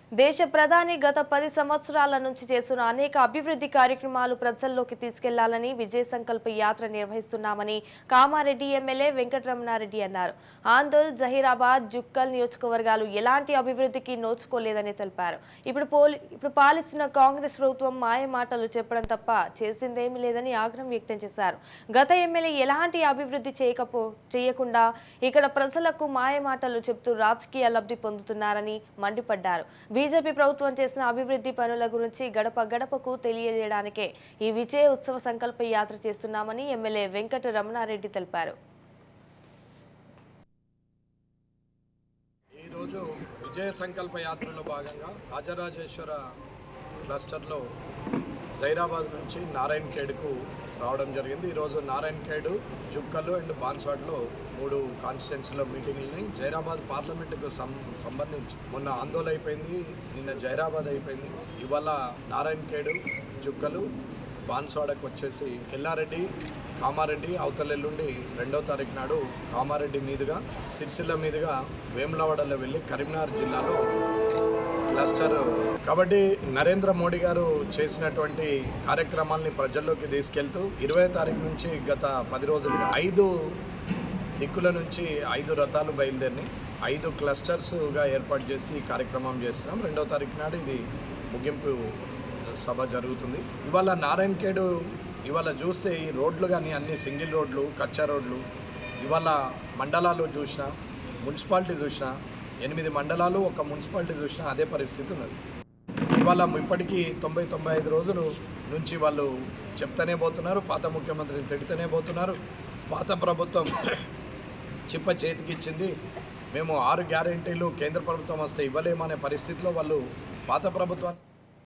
దేశ ప్రధాని గత పది సంవత్సరాల నుంచి చేస్తున్న అనేక అభివృద్ధి కార్యక్రమాలు ప్రజల్లోకి తీసుకెళ్లాలని విజయ సంకల్ప యాత్ర నిర్వహిస్తున్నామని కామారెడ్డి ఎమ్మెల్యే వెంకటరమణారెడ్డి అన్నారు ఆందోళ్ జహీరాబాద్ జుక్కల్ నియోజకవర్గాలు ఎలాంటి అభివృద్ధికి నోచుకోలేదని తెలిపారు ఇప్పుడు పోలి ఇప్పుడు పాలిస్తున్న కాంగ్రెస్ ప్రభుత్వం మాయ మాటలు చెప్పడం తప్ప చేసిందేమీ లేదని ఆగ్రహం వ్యక్తం చేశారు గత ఎమ్మెల్యే ఎలాంటి అభివృద్ధి చేయకపో చేయకుండా ఇక్కడ ప్రజలకు మాయ మాటలు చెప్తూ రాజకీయ లబ్ధి పొందుతున్నారని మండిపడ్డారు బీజేపీ ప్రభుత్వం చేసిన అభివృద్ధి పనుల గురించి గడప గడపకు తెలియజేయడానికే ఈ విజయ ఉత్సవ సంకల్ప యాత్ర చేస్తున్నామని ఎమ్మెల్యే వెంకట రమణారెడ్డి తెలిపారు ఈరోజు విజయ సంకల్ప యాత్రలో భాగంగా రాజరాజేశ్వర క్లస్టర్లో జైరాబాద్ నుంచి నారాయణ్ ఖేడ్కు రావడం జరిగింది ఈరోజు నారాయణ్ ఖేడ్ జుక్కలు అండ్ బాన్సాడ్లో మూడు కాన్స్టిట్యున్సీలో మీటింగ్లని జైరాబాద్ పార్లమెంటుకు సం సంబంధించి మొన్న ఆందోళన అయిపోయింది నిన్న జైరాబాద్ అయిపోయింది ఇవాళ నారాయణ్ ఖేడ్ జుక్కలు బాన్స్వాడకు వచ్చేసి ఎల్లారెడ్డి కామారెడ్డి అవతలెల్లుండి రెండో తారీఖు నాడు కామారెడ్డి మీదుగా సిరిసిల్ల మీదుగా వేములవాడలో వెళ్ళి కరీంనగర్ జిల్లాలో క్లస్టర్ కాబట్టి నరేంద్ర మోడీ గారు చేసినటువంటి కార్యక్రమాల్ని ప్రజల్లోకి తీసుకెళ్తూ ఇరవై తారీఖు నుంచి గత పది రోజులుగా ఐదు దిక్కుల నుంచి ఐదు రథాలు బయలుదేరినాయి ఐదు క్లస్టర్స్గా ఏర్పాటు చేసి ఈ కార్యక్రమం చేస్తున్నాం రెండో తారీఖు నాడు ఇది ముగింపు సభ జరుగుతుంది ఇవాళ నారాయణ్ ఖేడ్ ఇవాళ చూస్తే ఈ రోడ్లు కానీ అన్ని సింగిల్ రోడ్లు కచ్చా రోడ్లు ఇవాళ మండలాలు చూసినా మున్సిపాలిటీ చూసినా ఎనిమిది మండలాలు ఒక మున్సిపాలిటీ చూసినా అదే పరిస్థితి ఉన్నది ఇవాళ ఇప్పటికీ తొంభై తొంభై ఐదు రోజులు నుంచి వాళ్ళు చెప్తూనే పోతున్నారు పాత ముఖ్యమంత్రిని తిడుతూనే పోతున్నారు పాత ప్రభుత్వం చిప్ప చేతికిచ్చింది మేము ఆరు గ్యారెంటీలు కేంద్ర ప్రభుత్వం వస్తే ఇవ్వలేమనే పరిస్థితిలో వాళ్ళు పాత ప్రభుత్వాన్ని